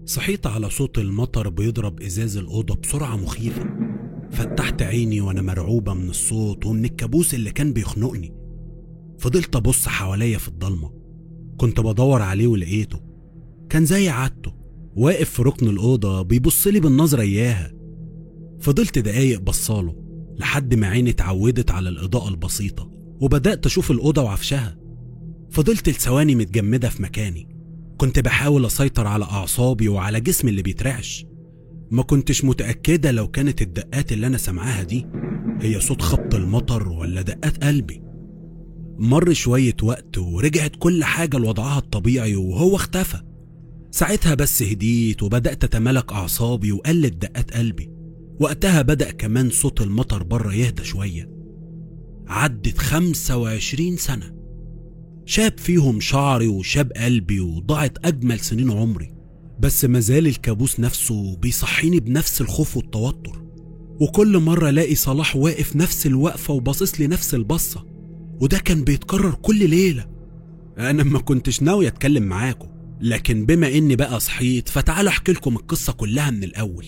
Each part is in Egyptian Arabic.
صحيت على صوت المطر بيضرب ازاز الاوضه بسرعه مخيفه فتحت عيني وانا مرعوبه من الصوت ومن الكابوس اللي كان بيخنقني فضلت ابص حواليا في الضلمه كنت بدور عليه ولقيته كان زي عادته واقف في ركن الاوضه بيبص لي بالنظره اياها فضلت دقايق بصاله لحد ما عيني اتعودت على الاضاءه البسيطه وبدات اشوف الاوضه وعفشها فضلت لثواني متجمده في مكاني كنت بحاول اسيطر على اعصابي وعلى جسمي اللي بيترعش ما كنتش متاكده لو كانت الدقات اللي انا سامعاها دي هي صوت خبط المطر ولا دقات قلبي مر شويه وقت ورجعت كل حاجه لوضعها الطبيعي وهو اختفى ساعتها بس هديت وبدات اتمالك اعصابي وقلت دقات قلبي وقتها بدا كمان صوت المطر بره يهدى شويه عدت 25 سنه شاب فيهم شعري وشاب قلبي وضاعت أجمل سنين عمري بس مازال الكابوس نفسه بيصحيني بنفس الخوف والتوتر وكل مرة ألاقي صلاح واقف نفس الوقفة وباصص لي نفس البصة وده كان بيتكرر كل ليلة أنا ما كنتش ناوي أتكلم معاكم لكن بما إني بقى صحيت فتعالوا أحكي لكم القصة كلها من الأول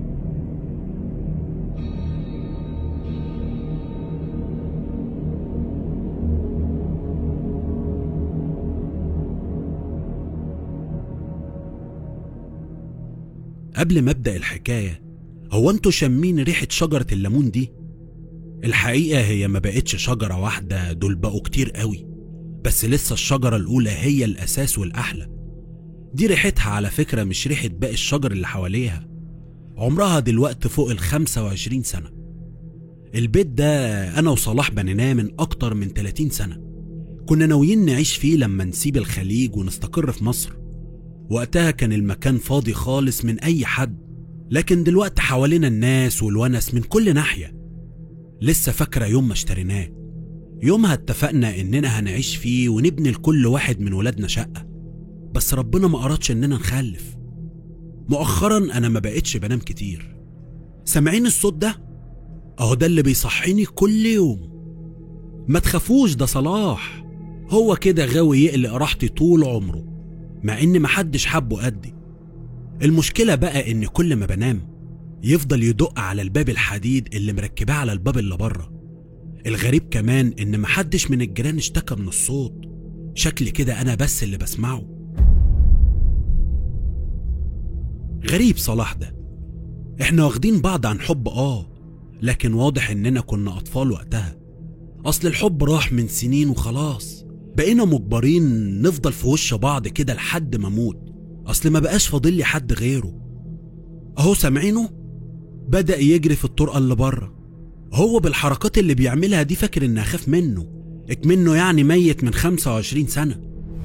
قبل ما ابدا الحكايه هو انتوا شامين ريحه شجره الليمون دي الحقيقه هي ما بقتش شجره واحده دول بقوا كتير قوي بس لسه الشجره الاولى هي الاساس والاحلى دي ريحتها على فكره مش ريحه باقي الشجر اللي حواليها عمرها دلوقتي فوق ال 25 سنه البيت ده انا وصلاح بنيناه من اكتر من 30 سنه كنا ناويين نعيش فيه لما نسيب الخليج ونستقر في مصر وقتها كان المكان فاضي خالص من أي حد لكن دلوقتي حوالينا الناس والونس من كل ناحية لسه فاكرة يوم ما اشتريناه يومها اتفقنا إننا هنعيش فيه ونبني لكل واحد من ولادنا شقة بس ربنا ما أرادش إننا نخلف مؤخرا أنا ما بقتش بنام كتير سامعين الصوت ده؟ أهو ده اللي بيصحيني كل يوم ما تخافوش ده صلاح هو كده غاوي يقلق راحتي طول عمره مع ان محدش حبه قدي المشكلة بقى ان كل ما بنام يفضل يدق على الباب الحديد اللي مركباه على الباب اللي بره الغريب كمان ان محدش من الجيران اشتكى من الصوت شكل كده انا بس اللي بسمعه غريب صلاح ده احنا واخدين بعض عن حب اه لكن واضح اننا كنا اطفال وقتها اصل الحب راح من سنين وخلاص بقينا مجبرين نفضل في وش بعض كده لحد ما اموت اصل ما بقاش فاضل لي حد غيره اهو سامعينه بدا يجري في الطرقه اللي بره هو بالحركات اللي بيعملها دي فاكر اني اخاف منه اكمنه يعني ميت من 25 سنه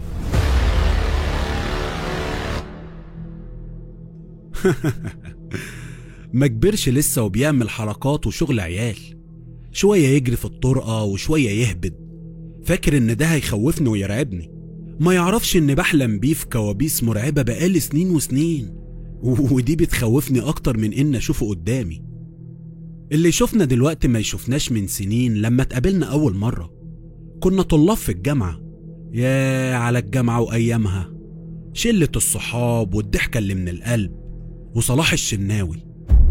ما كبرش لسه وبيعمل حركات وشغل عيال شويه يجري في الطرقه وشويه يهبد فاكر ان ده هيخوفني ويرعبني ما يعرفش ان بحلم بيه في كوابيس مرعبة بقالي سنين وسنين ودي بتخوفني اكتر من ان اشوفه قدامي اللي يشوفنا دلوقتي ما يشوفناش من سنين لما اتقابلنا اول مرة كنا طلاب في الجامعة يا على الجامعة وايامها شلة الصحاب والضحكة اللي من القلب وصلاح الشناوي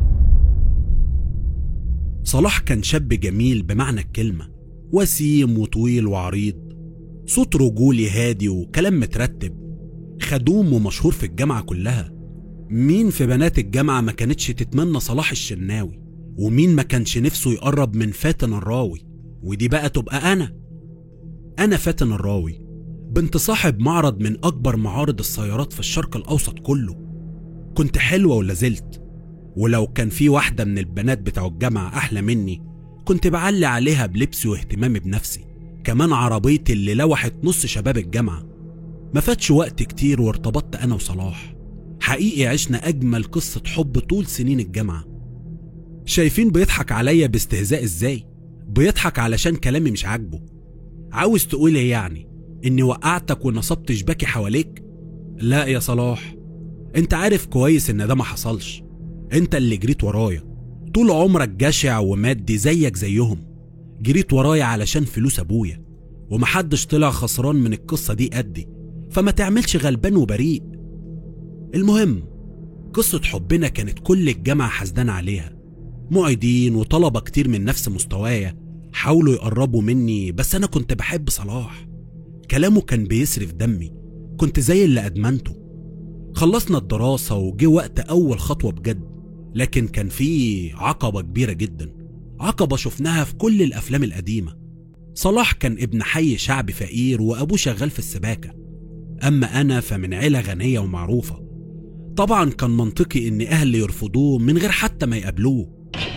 صلاح كان شاب جميل بمعنى الكلمه وسيم وطويل وعريض صوت رجولي هادي وكلام مترتب خدوم ومشهور في الجامعة كلها مين في بنات الجامعة ما كانتش تتمنى صلاح الشناوي ومين ما كانش نفسه يقرب من فاتن الراوي ودي بقى تبقى أنا أنا فاتن الراوي بنت صاحب معرض من أكبر معارض السيارات في الشرق الأوسط كله كنت حلوة ولا زلت ولو كان في واحدة من البنات بتوع الجامعة أحلى مني كنت بعلي عليها بلبسي واهتمامي بنفسي كمان عربيتي اللي لوحت نص شباب الجامعة ما فاتش وقت كتير وارتبطت أنا وصلاح حقيقي عشنا أجمل قصة حب طول سنين الجامعة شايفين بيضحك عليا باستهزاء ازاي بيضحك علشان كلامي مش عاجبه عاوز تقول ايه يعني اني وقعتك ونصبت شباكي حواليك لا يا صلاح انت عارف كويس ان ده ما حصلش انت اللي جريت ورايا طول عمرك جشع ومادي زيك زيهم جريت ورايا علشان فلوس ابويا ومحدش طلع خسران من القصة دي قدي فما تعملش غلبان وبريء المهم قصة حبنا كانت كل الجامعة حزدان عليها معيدين وطلبة كتير من نفس مستوايا حاولوا يقربوا مني بس أنا كنت بحب صلاح كلامه كان بيسرف دمي كنت زي اللي أدمنته خلصنا الدراسة وجه وقت أول خطوة بجد لكن كان في عقبة كبيرة جدا عقبة شفناها في كل الأفلام القديمة صلاح كان ابن حي شعبي فقير وأبوه شغال في السباكة أما أنا فمن عيلة غنية ومعروفة طبعا كان منطقي إن أهلي يرفضوه من غير حتى ما يقابلوه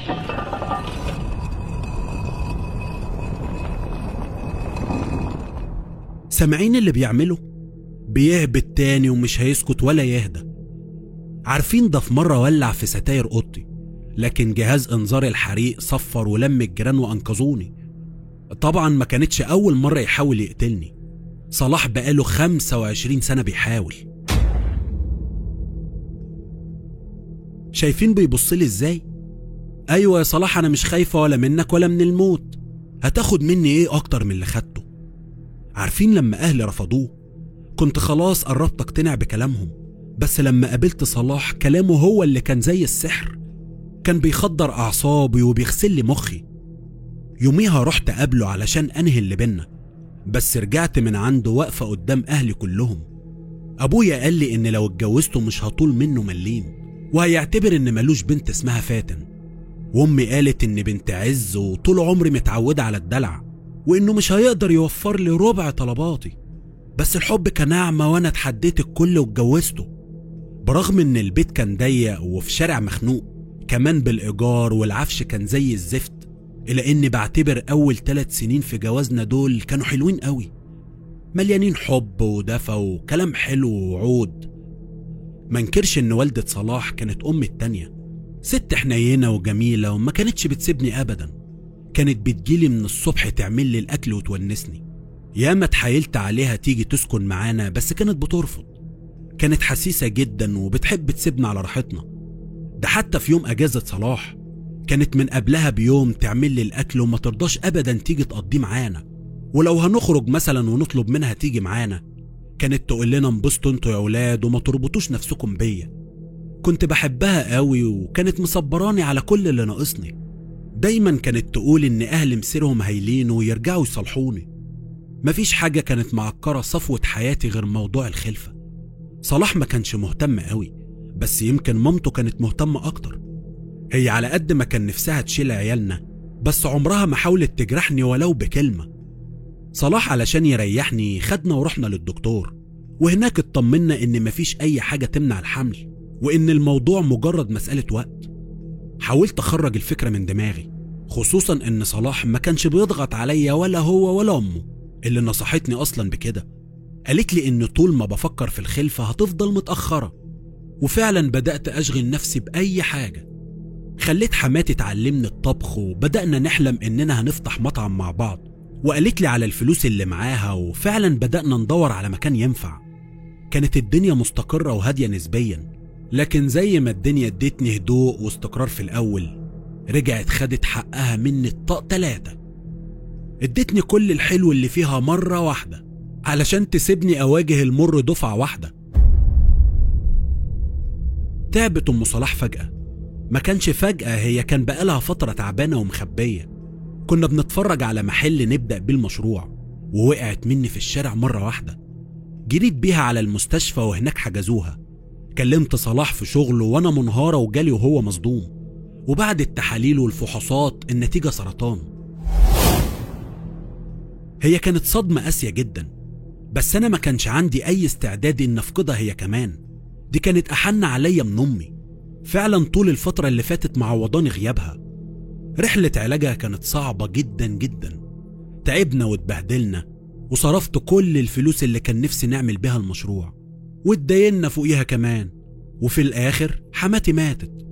سامعين اللي بيعمله بيهبط تاني ومش هيسكت ولا يهدى عارفين ده في مرة ولع في ستاير أوضتي لكن جهاز إنذار الحريق صفر ولم الجيران وأنقذوني طبعا ما كانتش أول مرة يحاول يقتلني صلاح بقاله 25 سنة بيحاول شايفين بيبصلي ازاي؟ أيوة يا صلاح أنا مش خايفة ولا منك ولا من الموت هتاخد مني إيه أكتر من اللي خدته عارفين لما أهلي رفضوه كنت خلاص قربت أقتنع بكلامهم بس لما قابلت صلاح كلامه هو اللي كان زي السحر كان بيخدر أعصابي وبيغسل لي مخي يوميها رحت أقابله علشان أنهي اللي بينا بس رجعت من عنده واقفة قدام أهلي كلهم أبويا قال لي إن لو اتجوزته مش هطول منه مليم وهيعتبر إن ملوش بنت اسمها فاتن وأمي قالت إن بنت عز وطول عمري متعودة على الدلع وإنه مش هيقدر يوفر لي ربع طلباتي بس الحب كان ناعمة وأنا اتحديت الكل واتجوزته برغم إن البيت كان ضيق وفي شارع مخنوق كمان بالإيجار والعفش كان زي الزفت إلى إني بعتبر أول ثلاث سنين في جوازنا دول كانوا حلوين قوي مليانين حب ودفى وكلام حلو ووعود منكرش إن والدة صلاح كانت أمي التانية ست حنينة وجميلة وما كانتش بتسيبني أبدا كانت بتجيلي من الصبح تعمل لي الأكل وتونسني ياما اتحايلت عليها تيجي تسكن معانا بس كانت بترفض كانت حسيسة جدا وبتحب تسيبنا على راحتنا ده حتى في يوم أجازة صلاح كانت من قبلها بيوم تعمل لي الأكل وما ترضاش أبدا تيجي تقضيه معانا ولو هنخرج مثلا ونطلب منها تيجي معانا كانت تقول لنا انبسطوا انتوا يا ولاد وما تربطوش نفسكم بيا كنت بحبها قوي وكانت مصبراني على كل اللي ناقصني دايما كانت تقول ان اهل مصيرهم هايلين ويرجعوا يصالحوني مفيش حاجة كانت معكرة صفوة حياتي غير موضوع الخلفة صلاح ما كانش مهتم قوي بس يمكن مامته كانت مهتمة أكتر هي على قد ما كان نفسها تشيل عيالنا بس عمرها ما حاولت تجرحني ولو بكلمة صلاح علشان يريحني خدنا ورحنا للدكتور وهناك اطمنا ان مفيش اي حاجة تمنع الحمل وان الموضوع مجرد مسألة وقت حاولت اخرج الفكرة من دماغي خصوصا ان صلاح ما كانش بيضغط عليا ولا هو ولا امه اللي نصحتني اصلا بكده قالت لي ان طول ما بفكر في الخلفة هتفضل متأخرة وفعلا بدأت أشغل نفسي بأي حاجة خليت حماتي تعلمني الطبخ وبدأنا نحلم إننا هنفتح مطعم مع بعض وقالت لي على الفلوس اللي معاها وفعلا بدأنا ندور على مكان ينفع كانت الدنيا مستقرة وهادية نسبيا لكن زي ما الدنيا ادتني هدوء واستقرار في الأول رجعت خدت حقها مني الطاق تلاتة ادتني كل الحلو اللي فيها مرة واحدة علشان تسيبني أواجه المر دفعة واحدة تعبت أم صلاح فجأة ما كانش فجأة هي كان بقالها فترة تعبانة ومخبية كنا بنتفرج على محل نبدأ بيه المشروع ووقعت مني في الشارع مرة واحدة جريت بيها على المستشفى وهناك حجزوها كلمت صلاح في شغله وانا منهارة وجالي وهو مصدوم وبعد التحاليل والفحوصات النتيجة سرطان هي كانت صدمة قاسية جدا بس انا ما كانش عندي اي استعداد ان افقدها هي كمان دي كانت احن عليا من امي فعلا طول الفترة اللي فاتت معوضاني غيابها رحلة علاجها كانت صعبة جدا جدا تعبنا واتبهدلنا وصرفت كل الفلوس اللي كان نفسي نعمل بيها المشروع واتدينا فوقيها كمان وفي الآخر حماتي ماتت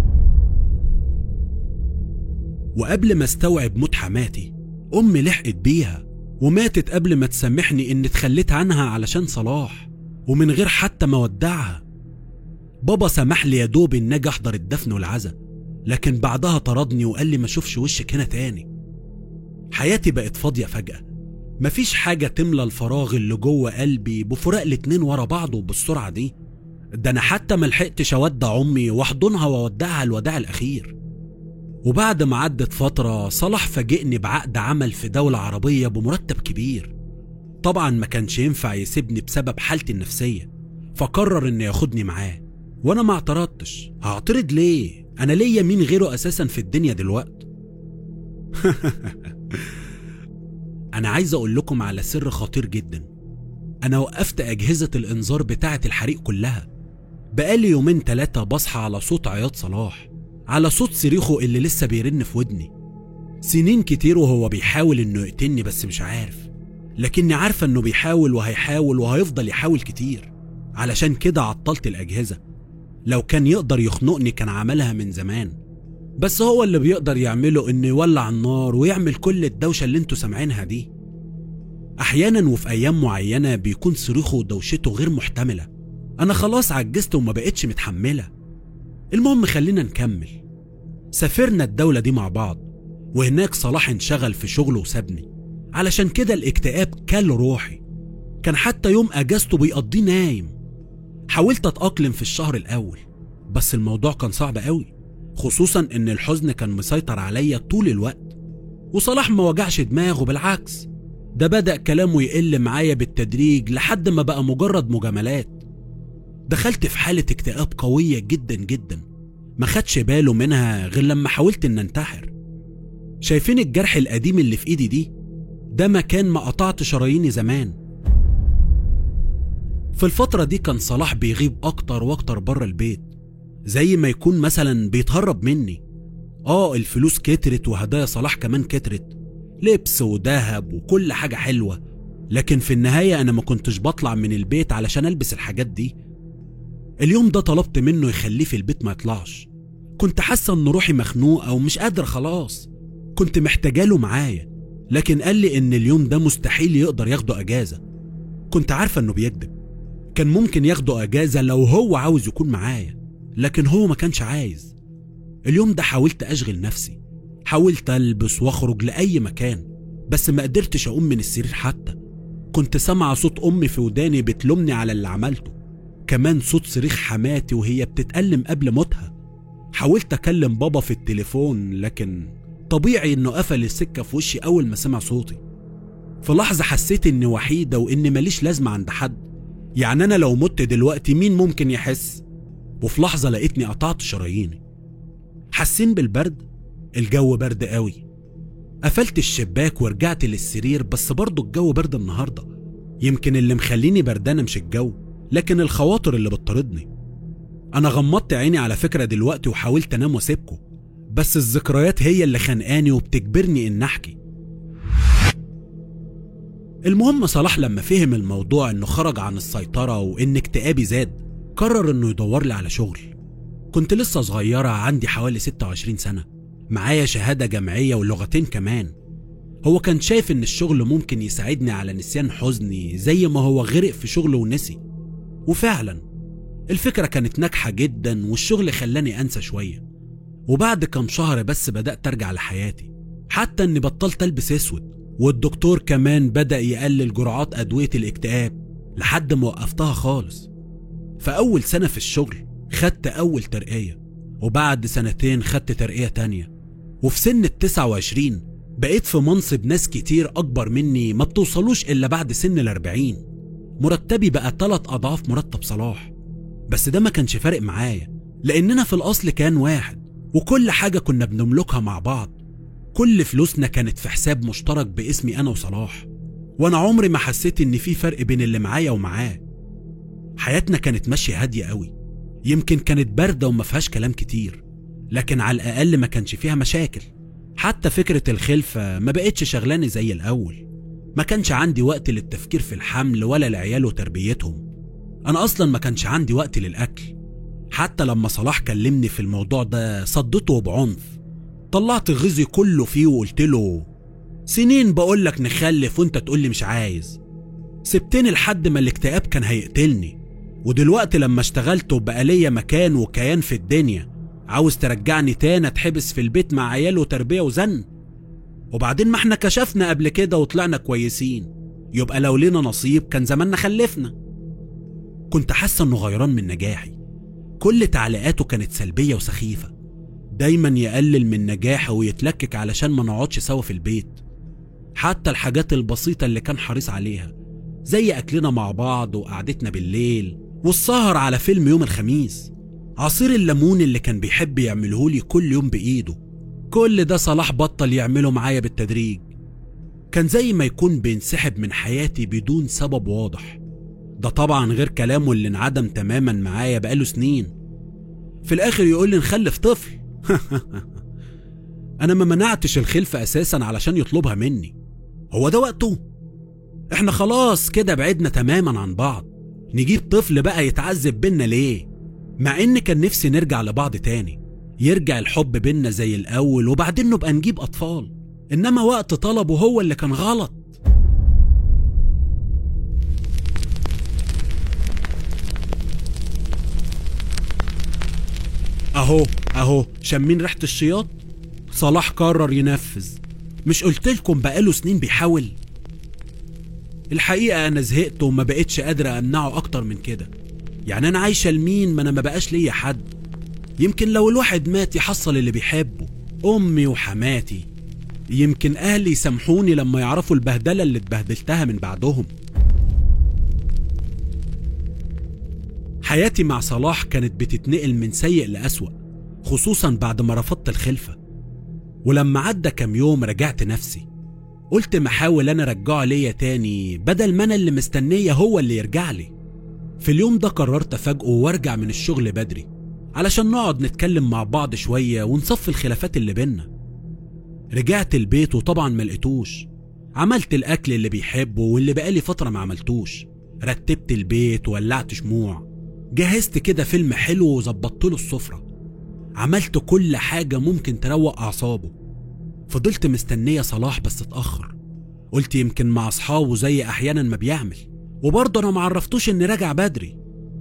وقبل ما استوعب موت حماتي أمي لحقت بيها وماتت قبل ما تسامحني إني اتخليت عنها علشان صلاح ومن غير حتى ما ودعها بابا سمح لي يا دوب إن أجي أحضر الدفن والعزا لكن بعدها طردني وقال لي ما اشوفش وشك هنا تاني حياتي بقت فاضية فجأة مفيش حاجة تملى الفراغ اللي جوه قلبي بفراق الاتنين ورا بعض وبالسرعة دي ده انا حتى ملحقتش اودع امي واحضنها واودعها الوداع الاخير وبعد ما عدت فترة صلاح فاجئني بعقد عمل في دولة عربية بمرتب كبير طبعا ما كانش ينفع يسيبني بسبب حالتي النفسية فقرر انه ياخدني معاه وانا ما اعترضتش هعترض ليه انا ليا مين غيره اساسا في الدنيا دلوقتي انا عايز اقول لكم على سر خطير جدا انا وقفت اجهزة الانذار بتاعة الحريق كلها بقالي يومين تلاتة بصحى على صوت عياط صلاح على صوت صريخه اللي لسه بيرن في ودني سنين كتير وهو بيحاول انه يقتلني بس مش عارف لكني عارفة انه بيحاول وهيحاول وهيفضل يحاول كتير علشان كده عطلت الأجهزة لو كان يقدر يخنقني كان عملها من زمان بس هو اللي بيقدر يعمله انه يولع النار ويعمل كل الدوشة اللي انتوا سامعينها دي احيانا وفي ايام معينة بيكون صريخه ودوشته غير محتملة انا خلاص عجزت وما بقتش متحملة المهم خلينا نكمل سافرنا الدولة دي مع بعض وهناك صلاح انشغل في شغله وسابني علشان كده الاكتئاب كل روحي كان حتى يوم اجازته بيقضيه نايم حاولت اتأقلم في الشهر الاول بس الموضوع كان صعب قوي خصوصا ان الحزن كان مسيطر عليا طول الوقت وصلاح ما وجعش دماغه بالعكس ده بدأ كلامه يقل معايا بالتدريج لحد ما بقى مجرد مجاملات دخلت في حالة اكتئاب قوية جدا جدا ما خدش باله منها غير لما حاولت ان انتحر شايفين الجرح القديم اللي في ايدي دي ده مكان ما قطعت شراييني زمان في الفترة دي كان صلاح بيغيب أكتر وأكتر بره البيت زي ما يكون مثلا بيتهرب مني آه الفلوس كترت وهدايا صلاح كمان كترت لبس وذهب وكل حاجة حلوة لكن في النهاية أنا ما كنتش بطلع من البيت علشان ألبس الحاجات دي اليوم ده طلبت منه يخليه في البيت ما يطلعش كنت حاسة إن روحي مخنوقة ومش قادرة خلاص كنت محتاجاله معايا لكن قال لي إن اليوم ده مستحيل يقدر ياخده أجازة كنت عارفة إنه بيكذب كان ممكن ياخده أجازة لو هو عاوز يكون معايا لكن هو ما كانش عايز اليوم ده حاولت أشغل نفسي حاولت ألبس وأخرج لأي مكان بس ما قدرتش أقوم من السرير حتى كنت سامعة صوت أمي في وداني بتلومني على اللي عملته كمان صوت صريخ حماتي وهي بتتألم قبل موتها حاولت أكلم بابا في التليفون لكن طبيعي إنه قفل السكة في وشي أول ما سمع صوتي في لحظة حسيت إني وحيدة وإني ماليش لازمة عند حد يعني أنا لو مت دلوقتي مين ممكن يحس وفي لحظة لقيتني قطعت شراييني حاسين بالبرد الجو برد قوي قفلت الشباك ورجعت للسرير بس برضه الجو برد النهاردة يمكن اللي مخليني بردانة مش الجو لكن الخواطر اللي بتطاردني أنا غمضت عيني على فكرة دلوقتي وحاولت أنام وأسيبكم بس الذكريات هي اللي خانقاني وبتجبرني إن أحكي المهم صلاح لما فهم الموضوع إنه خرج عن السيطرة وإن اكتئابي زاد قرر إنه يدور لي على شغل كنت لسه صغيرة عندي حوالي 26 سنة معايا شهادة جامعية ولغتين كمان هو كان شايف إن الشغل ممكن يساعدني على نسيان حزني زي ما هو غرق في شغله ونسي وفعلا الفكرة كانت ناجحة جدا والشغل خلاني أنسى شوية وبعد كام شهر بس بدأت أرجع لحياتي حتى إني بطلت ألبس أسود والدكتور كمان بدأ يقلل جرعات أدوية الاكتئاب لحد ما وقفتها خالص فأول سنة في الشغل خدت أول ترقية وبعد سنتين خدت ترقية تانية وفي سن التسعة وعشرين بقيت في منصب ناس كتير أكبر مني ما بتوصلوش إلا بعد سن الأربعين مرتبي بقى تلات أضعاف مرتب صلاح بس ده ما كانش فارق معايا لأننا في الأصل كان واحد وكل حاجة كنا بنملكها مع بعض كل فلوسنا كانت في حساب مشترك باسمي أنا وصلاح وأنا عمري ما حسيت إن في فرق بين اللي معايا ومعاه حياتنا كانت ماشية هادية قوي يمكن كانت باردة وما فيهاش كلام كتير لكن على الأقل ما كانش فيها مشاكل حتى فكرة الخلفة ما بقتش شغلاني زي الأول ما كانش عندي وقت للتفكير في الحمل ولا العيال وتربيتهم أنا أصلا ما كانش عندي وقت للأكل حتى لما صلاح كلمني في الموضوع ده صدته بعنف طلعت غيظي كله فيه وقلت له سنين بقول لك نخلف وانت تقول لي مش عايز سبتني لحد ما الاكتئاب كان هيقتلني ودلوقتي لما اشتغلت وبقى ليا مكان وكيان في الدنيا عاوز ترجعني تاني اتحبس في البيت مع عيال وتربية وزن وبعدين ما احنا كشفنا قبل كده وطلعنا كويسين يبقى لو لينا نصيب كان زماننا خلفنا كنت حاسة انه غيران من نجاحي كل تعليقاته كانت سلبية وسخيفة دايما يقلل من نجاحي ويتلكك علشان ما نقعدش سوا في البيت حتى الحاجات البسيطة اللي كان حريص عليها زي أكلنا مع بعض وقعدتنا بالليل والسهر على فيلم يوم الخميس عصير الليمون اللي كان بيحب يعملهولي كل يوم بإيده كل ده صلاح بطل يعمله معايا بالتدريج كان زي ما يكون بينسحب من حياتي بدون سبب واضح ده طبعا غير كلامه اللي انعدم تماما معايا بقاله سنين في الاخر يقول لي نخلف طفل انا ما منعتش الخلفة اساسا علشان يطلبها مني هو ده وقته احنا خلاص كده بعدنا تماما عن بعض نجيب طفل بقى يتعذب بينا ليه مع ان كان نفسي نرجع لبعض تاني يرجع الحب بينا زي الاول وبعدين نبقى نجيب اطفال انما وقت طلبه هو اللي كان غلط اهو اهو شامين ريحه الشياط صلاح قرر ينفذ مش قلتلكم بقاله سنين بيحاول الحقيقه انا زهقت وما بقتش قادر امنعه اكتر من كده يعني انا عايشه لمين ما انا ما بقاش ليا حد يمكن لو الواحد مات يحصل اللي بيحبه امي وحماتي يمكن اهلي يسامحوني لما يعرفوا البهدله اللي اتبهدلتها من بعدهم حياتي مع صلاح كانت بتتنقل من سيء لأسوأ خصوصا بعد ما رفضت الخلفة ولما عدى كام يوم رجعت نفسي قلت ما احاول انا ارجعه ليا تاني بدل ما انا اللي مستنيه هو اللي يرجع لي في اليوم ده قررت افاجئه وارجع من الشغل بدري علشان نقعد نتكلم مع بعض شوية ونصفي الخلافات اللي بينا رجعت البيت وطبعا ما لقيتوش عملت الاكل اللي بيحبه واللي بقالي فترة ما عملتوش رتبت البيت وولعت شموع جهزت كده فيلم حلو وظبطت له السفرة عملت كل حاجة ممكن تروق أعصابه فضلت مستنية صلاح بس اتأخر قلت يمكن مع أصحابه زي أحيانا ما بيعمل وبرضه أنا معرفتوش إني راجع بدري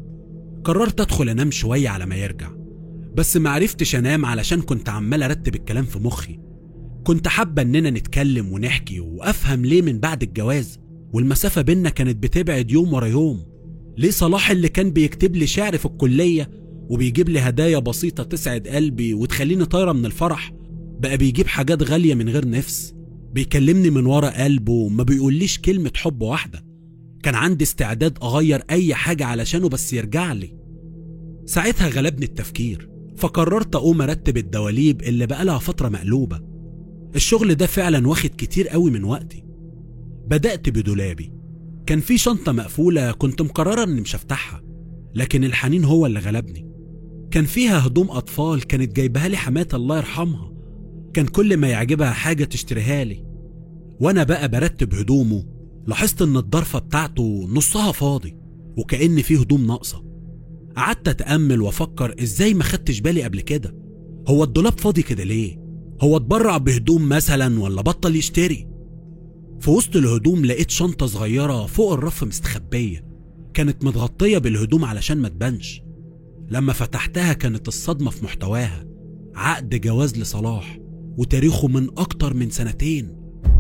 قررت أدخل أنام شوية على ما يرجع بس معرفتش أنام علشان كنت عمال أرتب الكلام في مخي كنت حابة إننا نتكلم ونحكي وأفهم ليه من بعد الجواز والمسافة بينا كانت بتبعد يوم ورا يوم ليه صلاح اللي كان بيكتب لي شعر في الكلية وبيجيب لي هدايا بسيطة تسعد قلبي وتخليني طايرة من الفرح بقى بيجيب حاجات غالية من غير نفس بيكلمني من ورا قلبه وما بيقوليش كلمة حب واحدة كان عندي استعداد أغير أي حاجة علشانه بس يرجع لي ساعتها غلبني التفكير فقررت أقوم أرتب الدواليب اللي بقالها فترة مقلوبة الشغل ده فعلا واخد كتير قوي من وقتي بدأت بدولابي كان في شنطة مقفولة كنت مقررة إني مش هفتحها لكن الحنين هو اللي غلبني كان فيها هدوم أطفال كانت جايبها لي حماتي الله يرحمها كان كل ما يعجبها حاجة تشتريها لي وأنا بقى برتب هدومه لاحظت إن الضرفة بتاعته نصها فاضي وكأن فيه هدوم ناقصة قعدت أتأمل وأفكر إزاي ما خدتش بالي قبل كده هو الدولاب فاضي كده ليه؟ هو اتبرع بهدوم مثلا ولا بطل يشتري؟ في وسط الهدوم لقيت شنطة صغيرة فوق الرف مستخبية كانت متغطية بالهدوم علشان ما تبانش لما فتحتها كانت الصدمة في محتواها عقد جواز لصلاح وتاريخه من أكتر من سنتين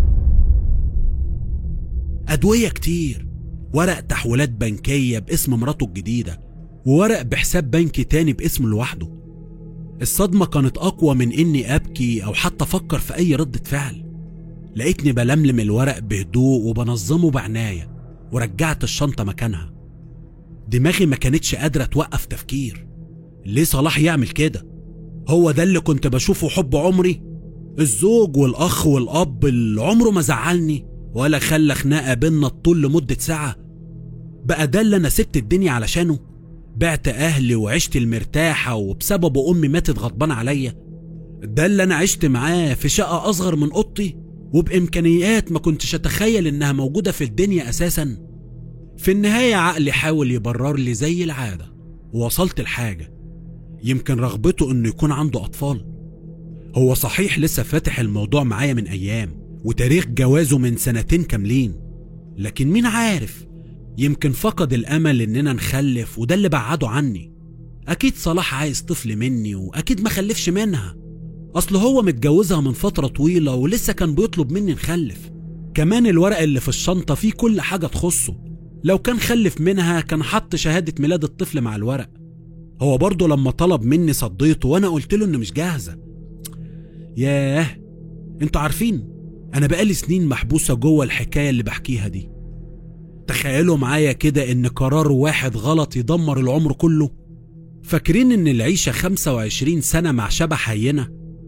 أدوية كتير ورق تحويلات بنكية باسم مراته الجديدة وورق بحساب بنكي تاني باسمه لوحده الصدمة كانت أقوى من إني أبكي أو حتى أفكر في أي ردة فعل لقيتني بلملم الورق بهدوء وبنظمه بعناية ورجعت الشنطة مكانها دماغي ما كانتش قادرة توقف تفكير ليه صلاح يعمل كده هو ده اللي كنت بشوفه حب عمري الزوج والأخ والأب اللي عمره ما زعلني ولا خلى خناقة بينا الطول لمدة ساعة بقى ده اللي أنا سبت الدنيا علشانه بعت أهلي وعشت المرتاحة وبسببه أمي ماتت غضبان عليا ده اللي أنا عشت معاه في شقة أصغر من أوضتي وبإمكانيات ما كنتش أتخيل إنها موجودة في الدنيا أساسا في النهاية عقلي حاول يبرر لي زي العادة ووصلت الحاجة يمكن رغبته إنه يكون عنده أطفال هو صحيح لسه فاتح الموضوع معايا من أيام وتاريخ جوازه من سنتين كاملين لكن مين عارف يمكن فقد الأمل إننا نخلف وده اللي بعده عني أكيد صلاح عايز طفل مني وأكيد ما خلفش منها أصل هو متجوزها من فترة طويلة ولسه كان بيطلب مني نخلف كمان الورق اللي في الشنطة فيه كل حاجة تخصه لو كان خلف منها كان حط شهادة ميلاد الطفل مع الورق هو برضه لما طلب مني صديته وانا قلت له انه مش جاهزة ياه انتوا عارفين انا بقالي سنين محبوسة جوه الحكاية اللي بحكيها دي تخيلوا معايا كده ان قرار واحد غلط يدمر العمر كله فاكرين ان العيشة 25 سنة مع شبح هينة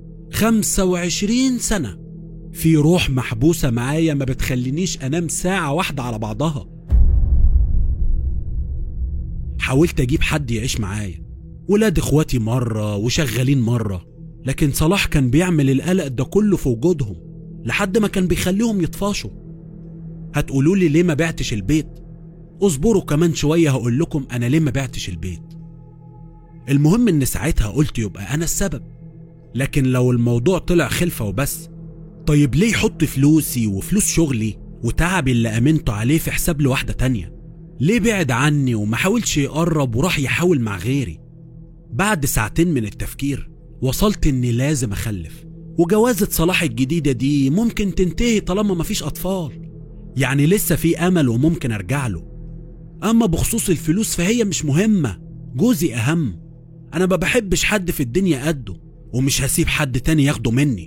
25 سنة في روح محبوسة معايا ما بتخلينيش انام ساعة واحدة على بعضها حاولت اجيب حد يعيش معايا ولاد اخواتي مرة وشغالين مرة لكن صلاح كان بيعمل القلق ده كله في وجودهم لحد ما كان بيخليهم يطفشوا هتقولوا لي ليه ما بعتش البيت اصبروا كمان شوية هقول لكم انا ليه ما بعتش البيت المهم ان ساعتها قلت يبقى انا السبب لكن لو الموضوع طلع خلفة وبس طيب ليه يحط فلوسي وفلوس شغلي وتعبي اللي امنته عليه في حساب لواحدة تانية ليه بعد عني وما حاولش يقرب وراح يحاول مع غيري بعد ساعتين من التفكير وصلت اني لازم اخلف وجوازة صلاح الجديدة دي ممكن تنتهي طالما مفيش اطفال يعني لسه في امل وممكن ارجع له اما بخصوص الفلوس فهي مش مهمة جوزي اهم انا ما بحبش حد في الدنيا قده ومش هسيب حد تاني ياخده مني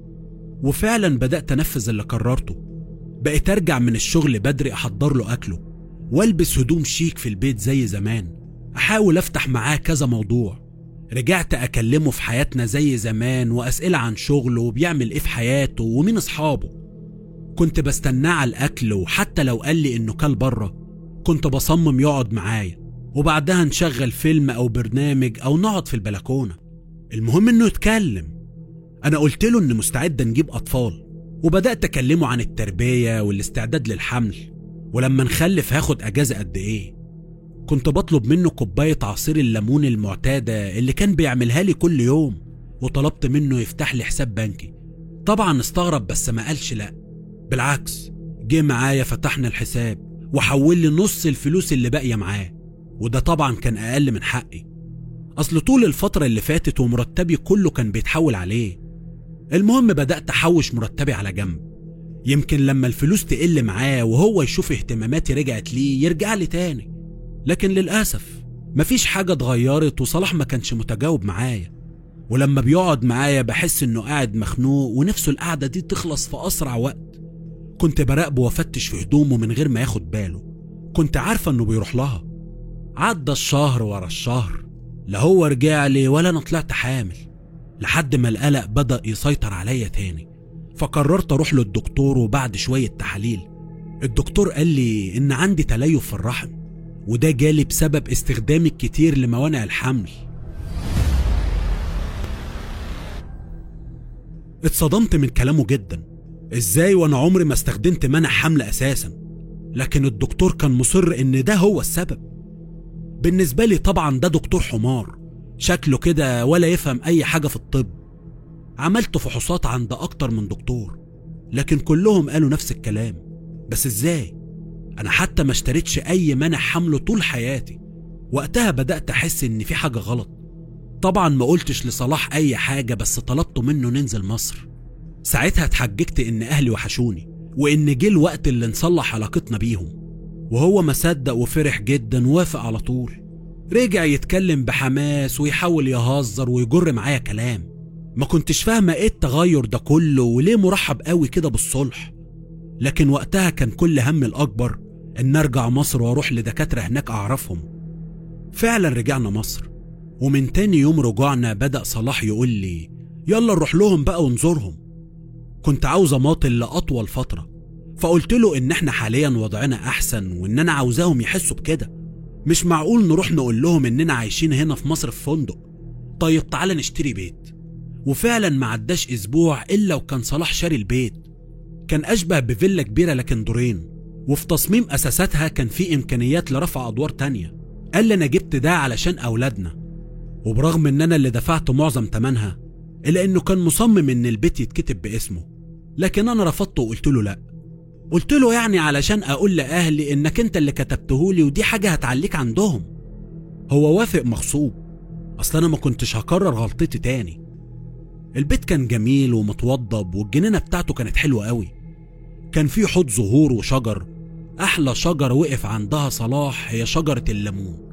وفعلا بدأت انفذ اللي قررته بقيت ارجع من الشغل بدري احضر له اكله والبس هدوم شيك في البيت زي زمان احاول افتح معاه كذا موضوع رجعت اكلمه في حياتنا زي زمان واسئله عن شغله وبيعمل ايه في حياته ومين اصحابه كنت بستناه على الاكل وحتى لو قال لي انه كل بره كنت بصمم يقعد معايا وبعدها نشغل فيلم او برنامج او نقعد في البلكونه المهم انه يتكلم انا قلت له ان مستعد نجيب اطفال وبدات اكلمه عن التربيه والاستعداد للحمل ولما نخلف هاخد اجازه قد ايه كنت بطلب منه كوبايه عصير الليمون المعتاده اللي كان بيعملها لي كل يوم وطلبت منه يفتح لي حساب بنكي طبعا استغرب بس ما قالش لا بالعكس جه معايا فتحنا الحساب وحول لي نص الفلوس اللي باقيه معاه وده طبعا كان اقل من حقي اصل طول الفتره اللي فاتت ومرتبي كله كان بيتحول عليه المهم بدات احوش مرتبي على جنب يمكن لما الفلوس تقل معاه وهو يشوف اهتماماتي رجعت ليه يرجع لي تاني لكن للأسف مفيش حاجة اتغيرت وصلاح ما كانش متجاوب معايا ولما بيقعد معايا بحس انه قاعد مخنوق ونفسه القعدة دي تخلص في أسرع وقت كنت براقبه وافتش في هدومه من غير ما ياخد باله كنت عارفة انه بيروح لها عدى الشهر ورا الشهر لا هو رجع لي ولا انا طلعت حامل لحد ما القلق بدأ يسيطر عليا تاني فقررت اروح للدكتور وبعد شوية تحاليل الدكتور قال لي ان عندي تليف في الرحم وده جالي بسبب استخدامي الكتير لموانع الحمل اتصدمت من كلامه جدا ازاي وانا عمري ما استخدمت منع حمل اساسا لكن الدكتور كان مصر ان ده هو السبب بالنسبة لي طبعا ده دكتور حمار شكله كده ولا يفهم اي حاجة في الطب عملت فحوصات عند اكتر من دكتور لكن كلهم قالوا نفس الكلام بس ازاي انا حتى ما اشتريتش اي منع حمل طول حياتي وقتها بدأت احس ان في حاجة غلط طبعا ما قلتش لصلاح اي حاجة بس طلبته منه ننزل مصر ساعتها اتحججت ان اهلي وحشوني وان جه الوقت اللي نصلح علاقتنا بيهم وهو ما صدق وفرح جدا ووافق على طول رجع يتكلم بحماس ويحاول يهزر ويجر معايا كلام ما كنتش فاهمة ايه التغير ده كله وليه مرحب قوي كده بالصلح لكن وقتها كان كل هم الأكبر إن أرجع مصر وأروح لدكاترة هناك أعرفهم فعلا رجعنا مصر ومن تاني يوم رجوعنا بدأ صلاح يقول لي يلا نروح لهم بقى ونزورهم كنت عاوز أماطل لأطول فترة فقلت له إن إحنا حاليا وضعنا أحسن وإن أنا عاوزاهم يحسوا بكده مش معقول نروح نقول لهم إننا عايشين هنا في مصر في فندق طيب تعالى نشتري بيت وفعلا ما عداش أسبوع إلا وكان صلاح شاري البيت كان أشبه بفيلا كبيرة لكن دورين وفي تصميم أساساتها كان في إمكانيات لرفع أدوار تانية قال لي أنا جبت ده علشان أولادنا وبرغم إن أنا اللي دفعت معظم تمنها إلا إنه كان مصمم إن البيت يتكتب باسمه لكن أنا رفضت وقلت له لأ قلت له يعني علشان أقول لأهلي إنك أنت اللي كتبتهولي ودي حاجة هتعليك عندهم هو وافق مغصوب أصل أنا ما كنتش هكرر غلطتي تاني البيت كان جميل ومتوضب والجنينة بتاعته كانت حلوة قوي كان فيه حوض زهور وشجر أحلى شجر وقف عندها صلاح هي شجرة الليمون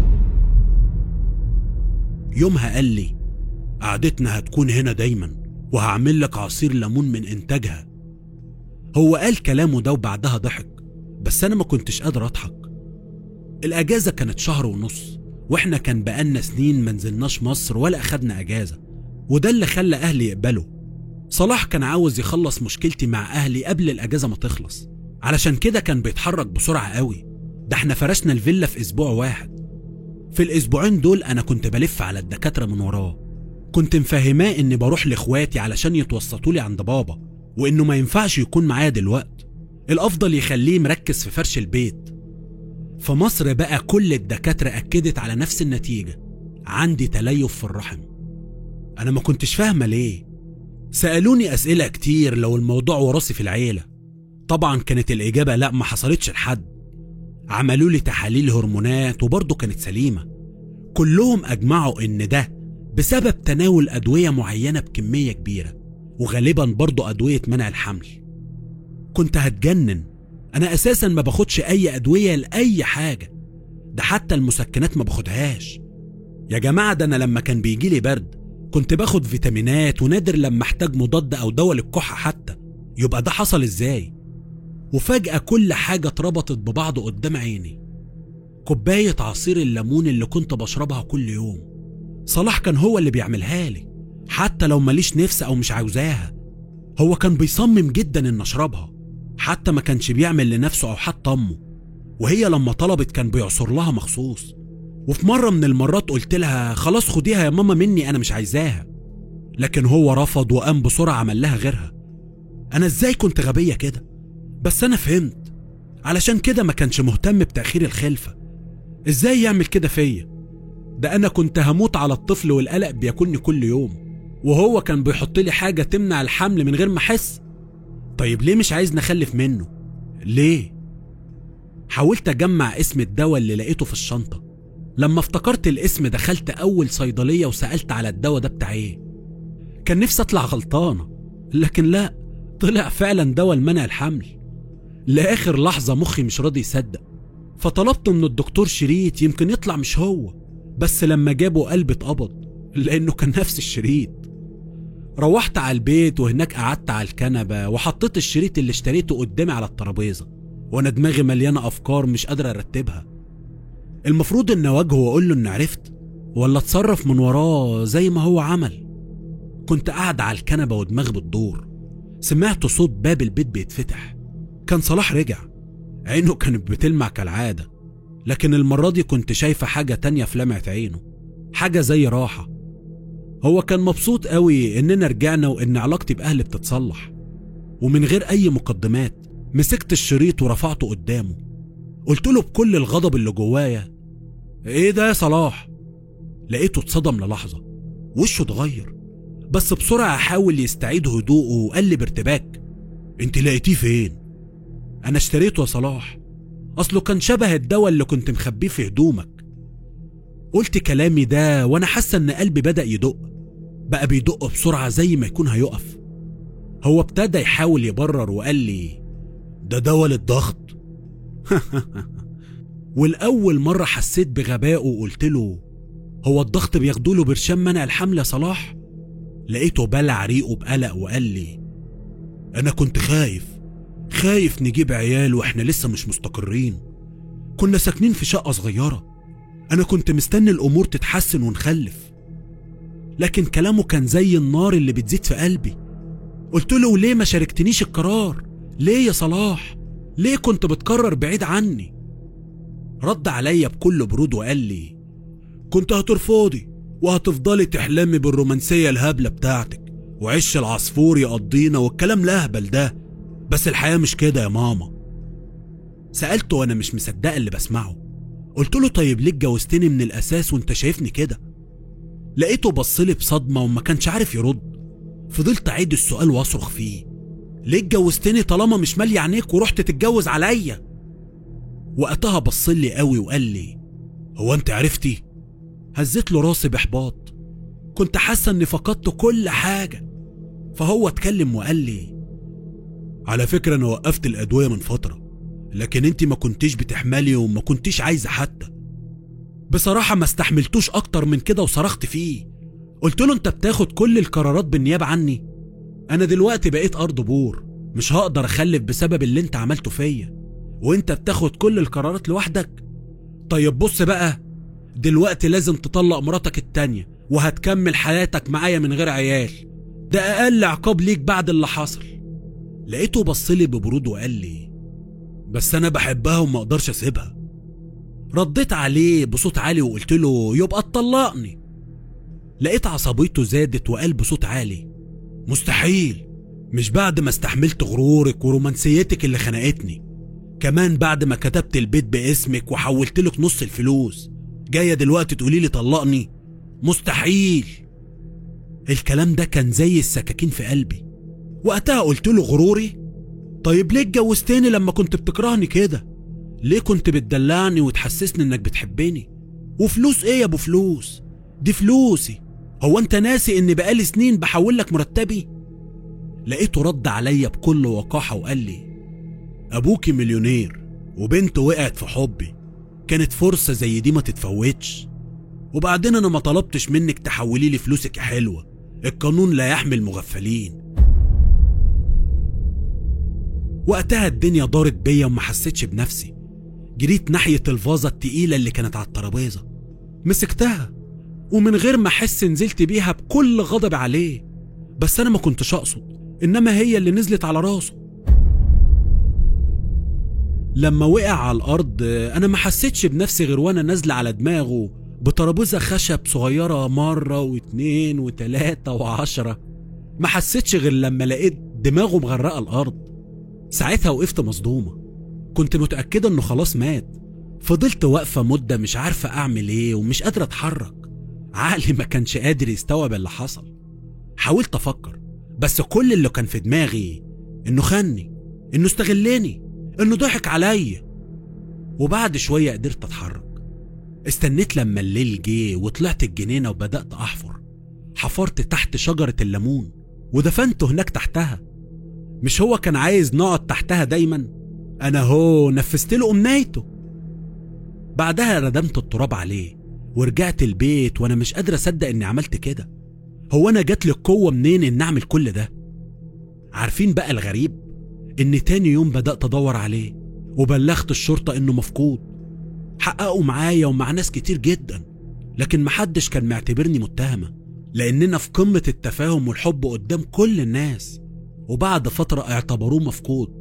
يومها قال لي قعدتنا هتكون هنا دايما وهعمل لك عصير ليمون من إنتاجها هو قال كلامه ده وبعدها ضحك بس أنا ما كنتش قادر أضحك الأجازة كانت شهر ونص وإحنا كان بقالنا سنين ما نزلناش مصر ولا أخدنا أجازة وده اللي خلى أهلي يقبلوا صلاح كان عاوز يخلص مشكلتي مع أهلي قبل الأجازة ما تخلص علشان كده كان بيتحرك بسرعة قوي ده احنا فرشنا الفيلا في أسبوع واحد في الأسبوعين دول أنا كنت بلف على الدكاترة من وراه كنت مفهماه إني بروح لإخواتي علشان يتوسطوا لي عند بابا وإنه ما ينفعش يكون معايا دلوقت الأفضل يخليه مركز في فرش البيت في مصر بقى كل الدكاترة أكدت على نفس النتيجة عندي تليف في الرحم أنا ما كنتش فاهمة ليه سألوني أسئلة كتير لو الموضوع وراثي في العيلة طبعا كانت الإجابة لا ما حصلتش لحد عملوا لي تحاليل هرمونات وبرضه كانت سليمة كلهم أجمعوا إن ده بسبب تناول أدوية معينة بكمية كبيرة وغالبا برضه أدوية منع الحمل كنت هتجنن أنا أساسا ما باخدش أي أدوية لأي حاجة ده حتى المسكنات ما باخدهاش يا جماعة ده أنا لما كان بيجيلي برد كنت باخد فيتامينات ونادر لما احتاج مضاد أو دواء للكحة حتى يبقى ده حصل إزاي وفجأة كل حاجة اتربطت ببعض قدام عيني كوباية عصير الليمون اللي كنت بشربها كل يوم صلاح كان هو اللي بيعملها لي حتى لو ماليش نفس أو مش عاوزاها هو كان بيصمم جدا إن أشربها حتى ما كانش بيعمل لنفسه أو حتى أمه وهي لما طلبت كان بيعصر لها مخصوص وفي مرة من المرات قلت لها خلاص خديها يا ماما مني أنا مش عايزاها لكن هو رفض وقام بسرعة عمل لها غيرها أنا إزاي كنت غبية كده بس أنا فهمت علشان كده ما كانش مهتم بتأخير الخلفة إزاي يعمل كده فيا ده أنا كنت هموت على الطفل والقلق بياكلني كل يوم وهو كان بيحط لي حاجة تمنع الحمل من غير ما أحس طيب ليه مش عايز نخلف منه ليه حاولت أجمع اسم الدواء اللي لقيته في الشنطة لما افتكرت الاسم دخلت أول صيدلية وسألت على الدواء ده بتاع ايه كان نفسي أطلع غلطانة لكن لا طلع فعلا دواء لمنع الحمل لآخر لحظة مخي مش راضي يصدق فطلبت من الدكتور شريط يمكن يطلع مش هو بس لما جابه قلبي اتقبض لأنه كان نفس الشريط روحت على البيت وهناك قعدت على الكنبة وحطيت الشريط اللي اشتريته قدامي على الترابيزة وأنا دماغي مليانة أفكار مش قادر أرتبها المفروض إن أواجهه وأقول له إن عرفت ولا أتصرف من وراه زي ما هو عمل كنت قاعد على الكنبة ودماغي بتدور سمعت صوت باب البيت بيتفتح كان صلاح رجع عينه كانت بتلمع كالعادة لكن المرة دي كنت شايفة حاجة تانية في لمعة عينه حاجة زي راحة هو كان مبسوط قوي إننا رجعنا وإن علاقتي بأهلي بتتصلح ومن غير أي مقدمات مسكت الشريط ورفعته قدامه قلت له بكل الغضب اللي جوايا ايه ده يا صلاح لقيته اتصدم للحظة وشه اتغير بس بسرعة حاول يستعيد هدوءه وقال لي بارتباك انت لقيتيه فين انا اشتريته يا صلاح اصله كان شبه الدواء اللي كنت مخبيه في هدومك قلت كلامي ده وانا حاسه ان قلبي بدا يدق بقى بيدق بسرعه زي ما يكون هيقف هو ابتدى يحاول يبرر وقال لي ده دواء للضغط والاول مره حسيت بغبائه وقلت له هو الضغط بياخدوا له برشام منع الحمل يا صلاح لقيته بلع ريقه بقلق وقال لي انا كنت خايف خايف نجيب عيال واحنا لسه مش مستقرين كنا ساكنين في شقه صغيره انا كنت مستني الامور تتحسن ونخلف لكن كلامه كان زي النار اللي بتزيد في قلبي قلت له ليه ما شاركتنيش القرار ليه يا صلاح ليه كنت بتقرر بعيد عني رد عليا بكل برود وقال لي كنت هترفضي وهتفضلي تحلمي بالرومانسية الهبلة بتاعتك وعش العصفور يقضينا والكلام الأهبل ده بس الحياة مش كده يا ماما سألته وأنا مش مصدقة اللي بسمعه قلت له طيب ليه اتجوزتني من الأساس وأنت شايفني كده لقيته بصلي بصدمة وما كانش عارف يرد فضلت أعيد السؤال وأصرخ فيه ليه اتجوزتني طالما مش مالي عينيك ورحت تتجوز عليا وقتها بصلي قوي وقال لي هو انت عرفتي هزيت له راسي باحباط كنت حاسه اني فقدت كل حاجه فهو اتكلم وقال لي على فكره انا وقفت الادويه من فتره لكن انت ما كنتيش بتحملي وما كنتيش عايزة حتى بصراحة ما استحملتوش أكتر من كده وصرخت فيه قلت له انت بتاخد كل القرارات بالنيابة عني أنا دلوقتي بقيت أرض بور مش هقدر أخلف بسبب اللي انت عملته فيا وانت بتاخد كل القرارات لوحدك طيب بص بقى دلوقتي لازم تطلق مراتك التانية وهتكمل حياتك معايا من غير عيال ده أقل عقاب ليك بعد اللي حصل لقيته بصلي ببرود وقال لي بس أنا بحبها وما أقدرش أسيبها رديت عليه بصوت عالي وقلت له يبقى تطلقني لقيت عصبيته زادت وقال بصوت عالي مستحيل مش بعد ما استحملت غرورك ورومانسيتك اللي خنقتني كمان بعد ما كتبت البيت باسمك وحولت لك نص الفلوس جايه دلوقتي تقولي لي طلقني مستحيل الكلام ده كان زي السكاكين في قلبي وقتها قلت له غروري طيب ليه اتجوزتني لما كنت بتكرهني كده ليه كنت بتدلعني وتحسسني انك بتحبني وفلوس ايه يا ابو فلوس دي فلوسي هو انت ناسي اني بقالي سنين بحول لك مرتبي لقيته رد عليا بكل وقاحه وقال لي ابوكي مليونير وبنته وقعت في حبي كانت فرصه زي دي ما تتفوتش وبعدين انا ما طلبتش منك تحولي لي فلوسك يا حلوه القانون لا يحمي المغفلين وقتها الدنيا دارت بيا وما حسيتش بنفسي جريت ناحية الفازة التقيلة اللي كانت على الترابيزة مسكتها ومن غير ما احس نزلت بيها بكل غضب عليه بس انا ما كنتش اقصد انما هي اللي نزلت على راسه لما وقع على الارض انا ما حسيتش بنفسي غير وانا نازله على دماغه بترابيزه خشب صغيره مره واتنين وتلاته وعشره ما حسيتش غير لما لقيت دماغه مغرقه الارض ساعتها وقفت مصدومه كنت متاكده انه خلاص مات فضلت واقفه مده مش عارفه اعمل ايه ومش قادره اتحرك عقلي ما كانش قادر يستوعب اللي حصل حاولت افكر بس كل اللي كان في دماغي انه خني انه استغلني انه ضحك عليا وبعد شويه قدرت اتحرك استنيت لما الليل جه وطلعت الجنينه وبدات احفر حفرت تحت شجره الليمون ودفنته هناك تحتها مش هو كان عايز نقعد تحتها دايما انا هو نفذت له امنيته بعدها ردمت التراب عليه ورجعت البيت وانا مش قادر اصدق اني عملت كده هو انا جات لي القوه منين ان اعمل كل ده عارفين بقى الغريب ان تاني يوم بدات ادور عليه وبلغت الشرطه انه مفقود حققوا معايا ومع ناس كتير جدا لكن محدش كان معتبرني متهمه لاننا في قمه التفاهم والحب قدام كل الناس وبعد فتره اعتبروه مفقود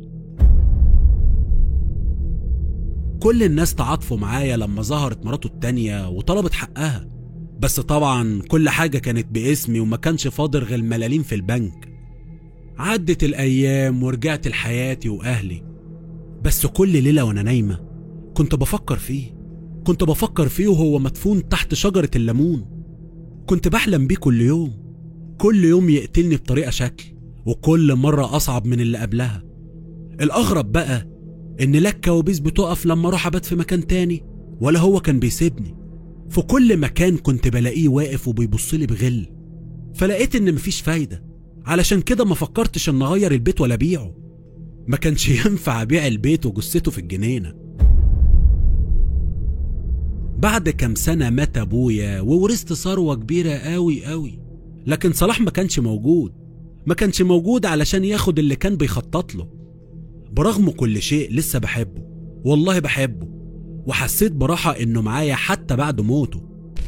كل الناس تعاطفوا معايا لما ظهرت مراته التانية وطلبت حقها بس طبعا كل حاجة كانت باسمي وما كانش فاضل غير ملاليم في البنك عدت الأيام ورجعت لحياتي وأهلي بس كل ليلة وأنا نايمة كنت بفكر فيه كنت بفكر فيه وهو مدفون تحت شجرة الليمون كنت بحلم بيه كل يوم كل يوم يقتلني بطريقة شكل وكل مرة أصعب من اللي قبلها الأغرب بقى إن لا الكوابيس بتقف لما أروح أبات في مكان تاني ولا هو كان بيسيبني في كل مكان كنت بلاقيه واقف وبيبصلي بغل فلقيت إن مفيش فايدة علشان كده ما فكرتش إن أغير البيت ولا أبيعه ما كانش ينفع أبيع البيت وجثته في الجنينة بعد كام سنة مات أبويا وورثت ثروة كبيرة قوي قوي لكن صلاح ما كانش موجود ما كانش موجود علشان ياخد اللي كان بيخطط له برغم كل شيء لسه بحبه والله بحبه وحسيت براحة إنه معايا حتى بعد موته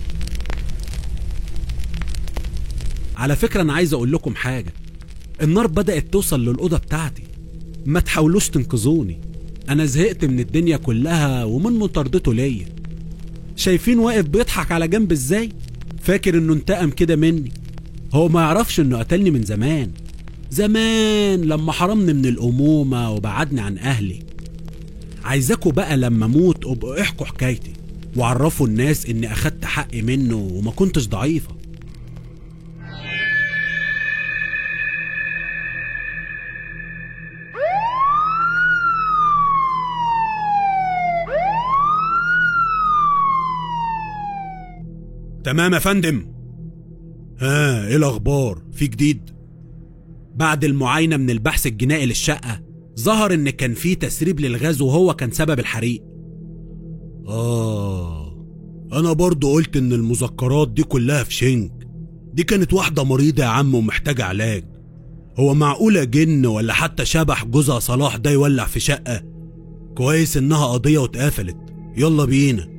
على فكرة أنا عايز أقول لكم حاجة النار بدأت توصل للأوضة بتاعتي ما تحاولوش تنقذوني أنا زهقت من الدنيا كلها ومن مطاردته ليا شايفين واقف بيضحك على جنب ازاي فاكر انه انتقم كده مني هو ما يعرفش انه قتلني من زمان زمان لما حرمني من الأمومة وبعدني عن أهلي عايزاكوا بقى لما أموت ابقوا احكوا حكايتي وعرفوا الناس إني أخدت حقي منه وما كنتش ضعيفة تمام يا فندم ها ايه الاخبار في جديد بعد المعاينه من البحث الجنائي للشقه ظهر ان كان في تسريب للغاز وهو كان سبب الحريق آه أنا برضو قلت إن المذكرات دي كلها في شنك دي كانت واحدة مريضة يا عم ومحتاجة علاج هو معقولة جن ولا حتى شبح جوزها صلاح ده يولع في شقة كويس إنها قضية واتقفلت يلا بينا